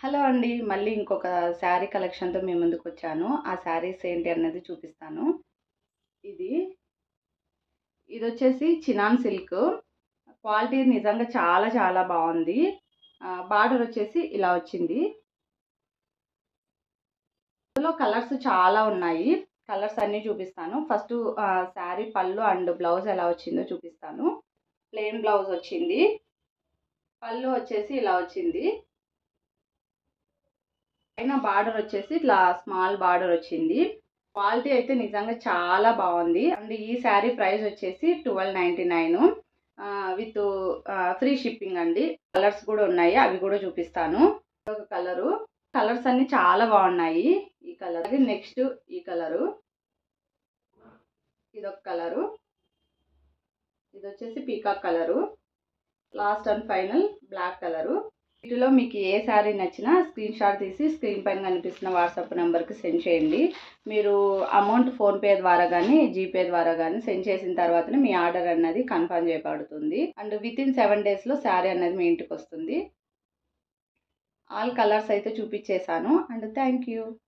hello అండి మళ్ళీ ఇంకొక శారీ కలెక్షన్తో మీ ముందుకు వచ్చాను ఆ శారీస్ ఏంటి అన్నది చూపిస్తాను ఇది ఇది వచ్చేసి చినాన్ సిల్క్ క్వాలిటీ నిజంగా చాలా చాలా బాగుంది బార్డర్ వచ్చేసి ఇలా వచ్చింది ఇందులో కలర్స్ చాలా ఉన్నాయి కలర్స్ అన్నీ చూపిస్తాను ఫస్ట్ శారీ పళ్ళు అండ్ బ్లౌజ్ ఎలా వచ్చిందో చూపిస్తాను ప్లెయిన్ బ్లౌజ్ వచ్చింది పళ్ళు వచ్చేసి ఇలా వచ్చింది పైన బార్డర్ వచ్చేసి ఇట్లా స్మాల్ బార్డర్ వచ్చింది క్వాలిటీ అయితే నిజంగా చాలా బాగుంది అండ్ ఈ శారీ ప్రైస్ వచ్చేసి twelve ninety nine with free shipping అండి కలర్స్ కూడా ఉన్నాయి అవి కూడా చూపిస్తాను ఒక కలరు కలర్స్ అన్ని చాలా బాగున్నాయి ఈ కలర్ నెక్స్ట్ ఈ కలరు ఇదొక కలరు ఇది వచ్చేసి peacock colour last and final black colour వీటిలో మీకు ఏ శారీ నచ్చినా స్క్రీన్ షాట్ తీసి స్క్రీన్ పైన కనిపిస్తున్న వాట్సాప్ నెంబర్కి సెండ్ చేయండి మీరు అమౌంట్ ఫోన్పే ద్వారా కానీ జీపే ద్వారా కానీ సెండ్ చేసిన తర్వాతనే మీ ఆర్డర్ అన్నది కన్ఫర్మ్ చేయబడుతుంది అండ్ విత్ ఇన్ సెవెన్ డేస్లో శారీ అనేది మీ ఇంటికి వస్తుంది ఆల్ కలర్స్ అయితే చూపించేశాను అండ్ థ్యాంక్ యూ